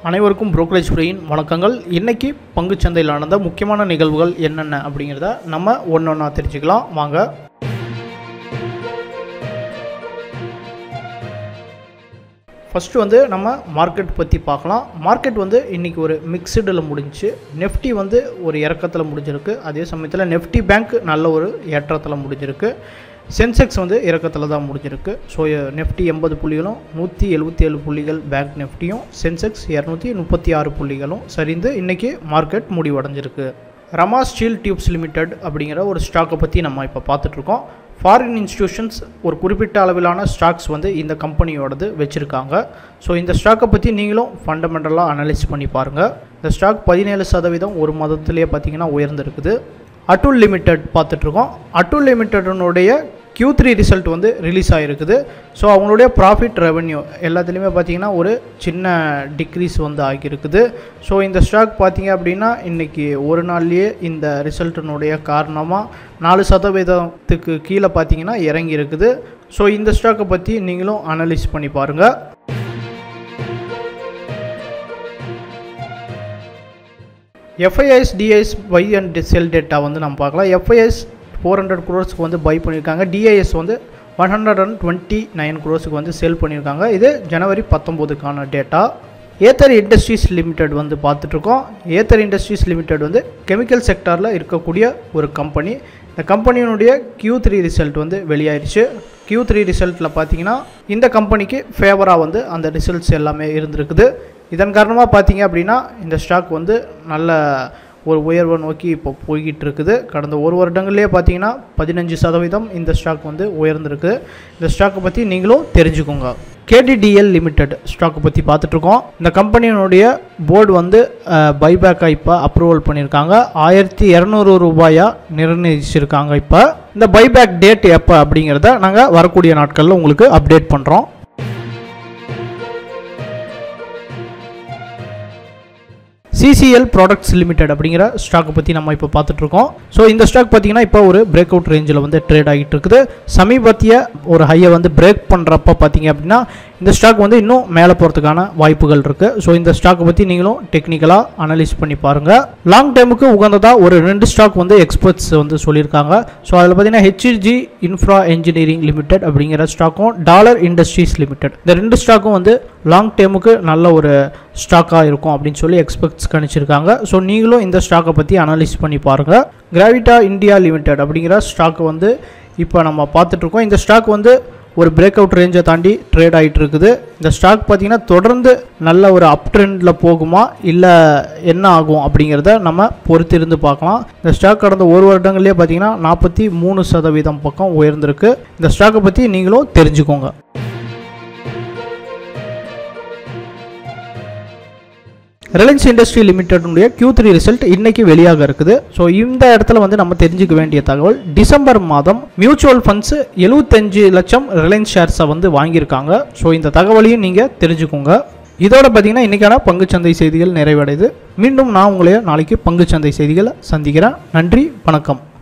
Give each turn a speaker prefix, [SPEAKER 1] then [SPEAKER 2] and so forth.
[SPEAKER 1] அனைவருக்கும் brokerage ஃப்ரீயின் வணக்கங்கள் இன்னைக்கு பங்குச்சந்தையில் நடந்த முக்கியமான நிகழ்வுகள் என்னென்ன அப்படிங்கிறத நம்ம ஒன்று ஒன்றா தெரிஞ்சுக்கலாம் வாங்க ஃபஸ்ட்டு வந்து நம்ம மார்க்கெட் பற்றி பார்க்கலாம் மார்க்கெட் வந்து இன்றைக்கி ஒரு மிக்சடில் முடிஞ்சுச்சு நெஃப்டி வந்து ஒரு இறக்கத்தில் முடிஞ்சிருக்கு அதே சமயத்தில் நெஃப்டி பேங்க் நல்ல ஒரு ஏற்றத்தில் முடிஞ்சிருக்கு சென்செக்ஸ் வந்து இறக்கத்தில் தான் முடிஞ்சிருக்கு ஸோ நெஃப்டி எண்பது புள்ளிகளும் நூற்றி எழுபத்தி ஏழு புள்ளிகள் பேங்க் நெஃப்டியும் சென்செக்ஸ் இரநூத்தி முப்பத்தி ஆறு புள்ளிகளும் சரிந்து இன்றைக்கி மார்க்கெட் முடிவடைஞ்சிருக்கு ரமா ஸ்டீல் டியூப்ஸ் லிமிடெட் அப்படிங்கிற ஒரு ஸ்டாக்கை பற்றி நம்ம இப்போ பார்த்துட்ருக்கோம் ஃபாரின் இன்ஸ்டிடியூஷன்ஸ் ஒரு குறிப்பிட்ட அளவிலான ஸ்டாக்ஸ் வந்து இந்த கம்பெனியோடது வச்சுருக்காங்க ஸோ இந்த ஸ்டாக்கை பற்றி நீங்களும் ஃபண்டமெண்டலாக அனலைஸ் பண்ணி பாருங்கள் இந்த ஸ்டாக் பதினேழு சதவீதம் ஒரு மாதத்துலேயே பார்த்தீங்கன்னா உயர்ந்திருக்குது அட்டுல் லிமிடெட் பார்த்துட்ருக்கோம் அட்டுல் லிமிடெட்னுடைய Q3 த்ரீ ரிசல்ட் வந்து ரிலீஸ் ஆகிருக்குது ஸோ அவங்களுடைய ப்ராஃபிட் ரெவென்யூ எல்லாத்துலேயுமே பார்த்தீங்கன்னா ஒரு சின்ன டிக்ரீஸ் வந்து ஆகியிருக்குது ஸோ இந்த ஸ்டாக் பார்த்தீங்க அப்படின்னா இன்றைக்கி ஒரு நாள்லேயே இந்த ரிசல்ட்டினுடைய காரணமாக நாலு சதவீதத்துக்கு கீழே பார்த்தீங்கன்னா இறங்கி இருக்குது ஸோ இந்த ஸ்டாக்கை பற்றி நீங்களும் அனலைஸ் பண்ணி பாருங்கள் FIIs DIIs buy and sell data வந்து நம்ம பார்க்கலாம் எஃப்ஐஎஸ் ஃபோர் ஹண்ட்ரட் க்ரோர்ஸ்க்கு வந்து பை பண்ணியிருக்காங்க டிஐஎஸ் வந்து one hundred and twenty nine க்ரோர்ஸுக்கு வந்து செல் பண்ணியிருக்காங்க இது ஜனவரி பத்தொம்போதுக்கான டேட்டா ஏத்தர் இண்டஸ்ட்ரீஸ் லிமிடெட் வந்து பார்த்துட்ருக்கோம் ஏத்தர் இண்டஸ்ட்ரீஸ் லிமிடெட் வந்து கெமிக்கல் செக்டாரில் இருக்கக்கூடிய ஒரு கம்பெனி இந்த கம்பெனியினுடைய Q3 த்ரீ ரிசல்ட் வந்து வெளியாயிருச்சு Q3 த்ரீ ரிசல்ட்டில் பார்த்தீங்கன்னா இந்த கம்பெனிக்கு ஃபேவராக வந்து அந்த ரிசல்ட்ஸ் எல்லாமே இருந்திருக்குது இதன் காரணமாக பார்த்தீங்க அப்படின்னா இந்த ஸ்டாக் வந்து நல்ல ஒரு உயர்வை நோக்கி இப்போ போய்கிட்டு இருக்குது கடந்த ஒரு வருடங்கள்லேயே பார்த்தீங்கன்னா பதினஞ்சு சதவீதம் இந்த ஸ்டாக் வந்து உயர்ந்திருக்கு இந்த ஸ்டாக்கை பற்றி நீங்களும் தெரிஞ்சுக்கோங்க கேடிடிஎல் லிமிடெட் ஸ்டாக்கை பற்றி பார்த்துட்ருக்கோம் இந்த கம்பெனியினுடைய போர்டு வந்து பைபேக்கை இப்போ அப்ரூவல் பண்ணியிருக்காங்க ஆயிரத்தி இரநூறு ரூபாயாக நிர்ணயிச்சிருக்காங்க இப்போ இந்த பைபேக் டேட் எப்போ அப்படிங்கிறத நாங்கள் வரக்கூடிய நாட்களில் உங்களுக்கு அப்டேட் பண்ணுறோம் சிசிஎல் ப்ராடக்ட்ஸ் லிமிடெட் அப்படிங்கிற ஸ்டாக்கை பற்றி நம்ம இப்போ பார்த்துட்ருக்கோம் ஸோ இந்த ஸ்டாக் பார்த்தீங்கன்னா இப்போ ஒரு பிரேக் அவுட் ரேஞ்சில் வந்து ட்ரேட் ஆகிட்டு இருக்குது சமீபத்திய ஒரு ஹையை வந்து பிரேக் பண்ணுறப்ப பார்த்தீங்க அப்படின்னா இந்த ஸ்டாக் வந்து இன்னும் மேலே போகிறதுக்கான வாய்ப்புகள் இருக்குது ஸோ இந்த ஸ்டாக்கை பற்றி நீங்களும் டெக்னிக்கலாக அனலைஸ் பண்ணி பாருங்கள் லாங் டைமுக்கு உகந்ததாக ஒரு ரெண்டு ஸ்டாக் வந்து எக்ஸ்பர்ட்ஸ் வந்து சொல்லியிருக்காங்க ஸோ அதில் பார்த்தீங்கன்னா ஹெச்ஜி இன்ஃப்ரா என்ஜினியரிங் லிமிடெட் அப்படிங்கிற ஸ்டாக்கும் டாலர் இண்டஸ்ட்ரீஸ் லிமிடெட் இந்த ரெண்டு ஸ்டாக்கும் வந்து லாங் டைமுக்கு நல்ல ஒரு ஸ்டாக்காக இருக்கும் அப்படின்னு சொல்லி எக்ஸ்பெக்ட்ஸ் கணிச்சிருக்காங்க ஸோ நீங்களும் இந்த ஸ்டாக்கை பற்றி அனலைஸ் பண்ணி பாருங்கள் கிராவிட்டா இந்தியா லிமிடெட் அப்படிங்கிற ஸ்டாக்கை வந்து இப்போ நம்ம பார்த்துட்ருக்கோம் இந்த ஸ்டாக் வந்து ஒரு பிரேக் அவுட் ரேஞ்சை தாண்டி ட்ரேட் ஆகிட்டு இருக்குது இந்த ஸ்டாக் பார்த்தீங்கன்னா தொடர்ந்து நல்ல ஒரு அப் ட்ரெண்டில் போகுமா இல்லை என்ன ஆகும் அப்படிங்கிறத நம்ம பொறுத்திருந்து பார்க்கலாம் இந்த ஸ்டாக் கடந்த ஒரு வருடங்கள்லேயே பார்த்தீங்கன்னா நாற்பத்தி மூணு சதவீதம் பக்கம் உயர்ந்திருக்கு இந்த ஸ்டாக்கை பற்றி நீங்களும் தெரிஞ்சுக்கோங்க ரிலையன்ஸ் இண்டஸ்ட்ரி லிமிடெட்னுடைய Q3 த்ரீ ரிசல்ட் இன்னைக்கு வெளியாக இருக்குது ஸோ இந்த இடத்துல வந்து நம்ம தெரிஞ்சுக்க வேண்டிய தகவல் டிசம்பர் மாதம் மியூச்சுவல் ஃபண்ட்ஸ் எழுபத்தஞ்சு லட்சம் ரிலையன்ஸ் ஷேர்ஸை வந்து வாங்கியிருக்காங்க ஸோ இந்த தகவலையும் நீங்கள் தெரிஞ்சுக்கோங்க இதோட பார்த்தீங்கன்னா இன்றைக்கான பங்குச்சந்தை செய்திகள் நிறைவடையுது மீண்டும் நான் உங்களைய நாளைக்கு பங்குச்சந்தை செய்திகளை சந்திக்கிறேன் நன்றி வணக்கம்